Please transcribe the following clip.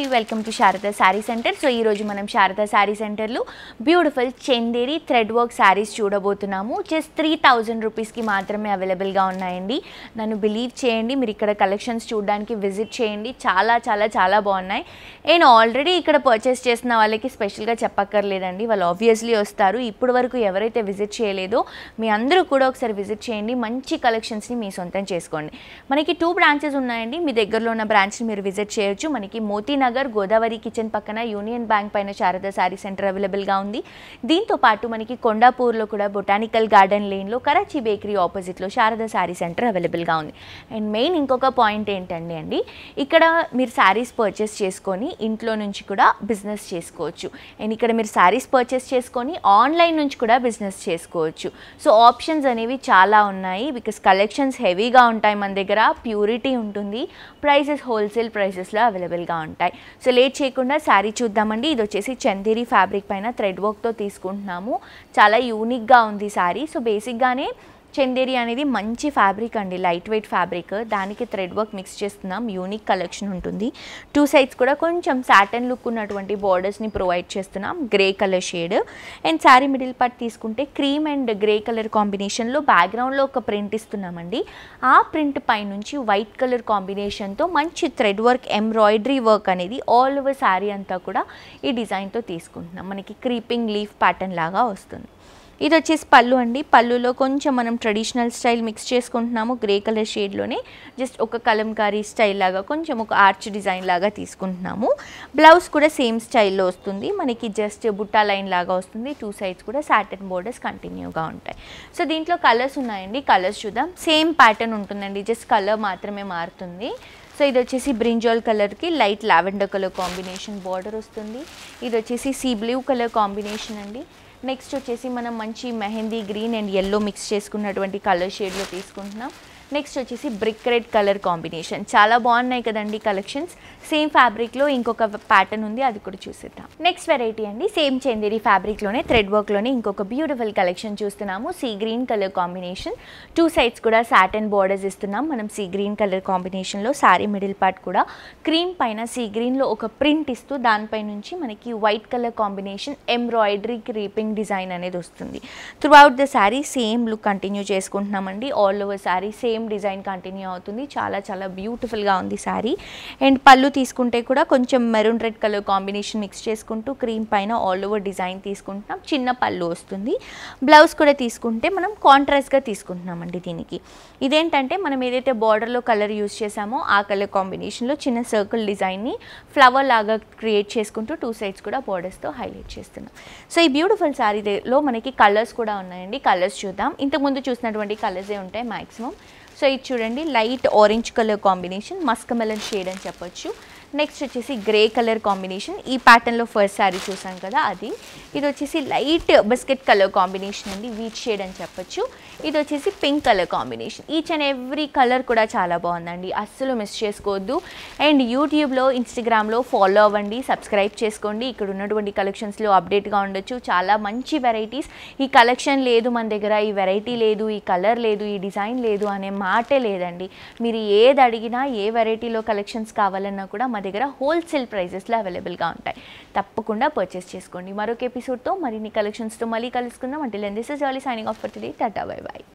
అండి welcome to Sharada sari centre so ఈరోజు మనం శారద శారీ సెంటర్లో beautiful Chanderi thread work saris చూడబోతున్నాము జస్ట్ త్రీ థౌజండ్ రూపీస్కి మాత్రమే అవైలబుల్గా ఉన్నాయండి నన్ను బిలీవ్ చేయండి మీరు ఇక్కడ కలెక్షన్స్ చూడడానికి విజిట్ చేయండి చాలా చాలా చాలా బాగున్నాయి నేను ఆల్రెడీ ఇక్కడ పర్చేస్ చేసిన వాళ్ళకి స్పెషల్గా చెప్పక్కర్లేదండి వాళ్ళు ఆబ్వియస్లీ వస్తారు ఇప్పుడు వరకు ఎవరైతే విజిట్ చేయలేదో మీ అందరూ కూడా ఒకసారి విజిట్ చేయండి మంచి కలెక్షన్స్ని మీ సొంతం చేసుకోండి మనకి టూ బ్రాంచెస్ ఉన్నాయండి మీ దగ్గరలో ఉన్న బ్రాంచ్ని మీరు విజిట్ చేయొచ్చు మనకి మోతీనగర్ గోదావరి కిచెన్ పక్కన యూనియన్ బ్యాంక్ పైన శారద శారీ సెంటర్ అవైలబుల్గా ఉంది దీంతో పాటు మనకి కొండాపూర్లో కూడా బొటానికల్ గార్డెన్ లేన్లో కరాచీ బేకరీ ఆపోజిట్లో శారద శారీ సెంటర్ అవైలబుల్గా ఉంది అండ్ మెయిన్ ఇంకొక పాయింట్ ఏంటండి అండి ఇక్కడ మీరు శారీస్ పర్చేస్ చేసుకొని ఇంట్లో నుంచి కూడా బిజినెస్ చేసుకోవచ్చు అండ్ ఇక్కడ మీరు శారీస్ పర్చేస్ చేసుకొని ఆన్లైన్ నుంచి కూడా బిజినెస్ చేసుకోవచ్చు సో ఆప్షన్స్ అనేవి చాలా ఉన్నాయి బికాస్ కలెక్షన్స్ హెవీగా ఉంటాయి మన దగ్గర ప్యూరిటీ ఉంటుంది ప్రైసెస్ హోల్సేల్ ప్రైసెస్లో అవైలబుల్గా ఉంటాయి సో లేట్ చేయకుండా శారీ చూద్దామండి ఇది వచ్చేసి చందేరి ఫ్యాబ్రిక్ పైన థ్రెడ్ వర్క్తో తీసుకుంటున్నాము చాలా యూనిక్గా ఉంది శారీ సో బేసిక్గానే చందేరి అనేది మంచి ఫ్యాబ్రిక్ అండి లైట్ వెయిట్ ఫ్యాబ్రిక్ దానికి థ్రెడ్ వర్క్ మిక్స్ చేస్తున్నాం యూనిక్ కలెక్షన్ ఉంటుంది టూ సైడ్స్ కూడా కొంచెం సాటన్ లుక్ ఉన్నటువంటి బార్డర్స్ని ప్రొవైడ్ చేస్తున్నాం grey colour shade and sari middle part తీసుకుంటే క్రీమ్ అండ్ గ్రే కలర్ కాంబినేషన్లో బ్యాక్గ్రౌండ్లో ఒక ప్రింట్ ఇస్తున్నామండి ఆ ప్రింట్ పైనుంచి వైట్ కలర్ కాంబినేషన్తో మంచి థ్రెడ్ వర్క్ ఎంబ్రాయిడరీ వర్క్ అనేది ఆల్ ఓవర్ శారీ అంతా కూడా ఈ డిజైన్తో తీసుకుంటున్నాం మనకి క్రీపింగ్ లీఫ్ ప్యాటర్న్ లాగా వస్తుంది ఇది వచ్చేసి పళ్ళు అండి పళ్ళులో కొంచెం మనం ట్రెడిషనల్ స్టైల్ మిక్స్ చేసుకుంటున్నాము గ్రే కలర్ షేడ్లోనే జస్ట్ ఒక కలంకారీ స్టైల్ లాగా కొంచెం ఒక ఆర్చ్ డిజైన్ లాగా తీసుకుంటున్నాము బ్లౌజ్ కూడా సేమ్ స్టైల్లో వస్తుంది మనకి జస్ట్ బుట్టా లైన్ లాగా వస్తుంది టూ సైడ్స్ కూడా సాటన్ బోర్డర్స్ కంటిన్యూగా ఉంటాయి సో దీంట్లో కలర్స్ ఉన్నాయండి కలర్స్ చూద్దాం సేమ్ ప్యాటర్న్ ఉంటుందండి జస్ట్ కలర్ మాత్రమే మారుతుంది సో ఇది వచ్చేసి బ్రింజాల్ కలర్కి light lavender colour combination border వస్తుంది ఇది వచ్చేసి సీ బ్లూ కలర్ కాంబినేషన్ అండి నెక్స్ట్ వచ్చేసి మనం మంచి mehndi green and yellow mix చేసుకున్నటువంటి కలర్ షేడ్లో తీసుకుంటున్నాం నెక్స్ట్ వచ్చేసి బ్రిక్ రెడ్ కలర్ కాంబినేషన్ చాలా బాగున్నాయి కదండి కలెక్షన్స్ సేమ్ ఫ్యాబ్రిక్లో ఇంకొక ప్యాటర్న్ ఉంది అది కూడా చూసేద్దాం నెక్స్ట్ వెరైటీ అండి సేమ్ చందేరి ఫ్యాబ్రిక్లోనే థ్రెడ్ వర్క్లోనే ఇంకొక బ్యూటిఫుల్ కలెక్షన్ చూస్తున్నాము sea green colour combination two sides కూడా సాటన్ బార్డర్స్ ఇస్తున్నాం మనం సీ గ్రీన్ కలర్ కాంబినేషన్లో శారీ మిడిల్ పార్ట్ కూడా క్రీమ్ పైన సీ గ్రీన్లో ఒక ప్రింట్ ఇస్తూ దానిపై నుంచి మనకి white colour combination embroidery creeping design అనేది వస్తుంది throughout the sari same look continue చేసుకుంటున్నామండి all over sari same design continue అవుతుంది చాలా చాలా బ్యూటిఫుల్గా ఉంది శారీ అండ్ పళ్ళు తీసుకుంటే కూడా కొంచెం maroon red colour combination mix చేసుకుంటూ క్రీమ్ పైన ఆల్ ఓవర్ డిజైన్ తీసుకుంటున్నాం చిన్న పళ్ళు వస్తుంది బ్లౌజ్ కూడా తీసుకుంటే మనం కాంట్రాస్ట్గా తీసుకుంటున్నామండి దీనికి ఇదేంటంటే మనం ఏదైతే బార్డర్లో కలర్ యూస్ చేసామో ఆ కలర్ కాంబినేషన్లో చిన్న సర్కిల్ డిజైన్ని ఫ్లవర్ లాగా క్రియేట్ చేసుకుంటూ టూ సైడ్స్ కూడా బార్డర్స్తో హైలైట్ చేస్తున్నాం సో ఈ బ్యూటిఫుల్ శారీలో మనకి కలర్స్ కూడా ఉన్నాయండి కలర్స్ చూద్దాం ఇంతకుముందు చూసినటువంటి కలర్సే ఉంటాయి మ్యాక్సిమం సో ఇది చూడండి light orange colour combination muskmelon shade అని చెప్పొచ్చు నెక్స్ట్ వచ్చేసి గ్రే కలర్ కాంబినేషన్ ఈ ప్యాటర్న్లో ఫస్ట్ శారీ చూసాం కదా అది ఇది వచ్చేసి లైట్ బిస్కెట్ కలర్ కాంబినేషన్ అండి వీట్ షేడ్ అని చెప్పొచ్చు ఇది వచ్చేసి pink colour combination each and every colour కూడా చాలా బాగుందండి అస్సలు మిస్ చేసుకోవద్దు అండ్ యూట్యూబ్లో ఇన్స్టాగ్రామ్లో ఫాలో అవ్వండి సబ్స్క్రైబ్ చేసుకోండి ఇక్కడ ఉన్నటువంటి కలెక్షన్స్లో అప్డేట్గా ఉండొచ్చు చాలా మంచి వెరైటీస్ ఈ కలెక్షన్ లేదు మన దగ్గర ఈ వెరైటీ లేదు ఈ కలర్ లేదు ఈ డిజైన్ లేదు అనే మాటే లేదండి మీరు ఏది అడిగినా ఏ వెరైటీలో కలెక్షన్స్ కావాలన్నా కూడా మా దగ్గర హోల్సేల్ ప్రైజెస్లో అవైలబుల్గా ఉంటాయి తప్పకుండా పర్చేస్ చేసుకోండి మరొక ఎపిసోడ్తో మరిన్ని కలెక్షన్స్తో మళ్ళీ కలుసుకుందాం అంటే this is Ali signing off for today tata bye by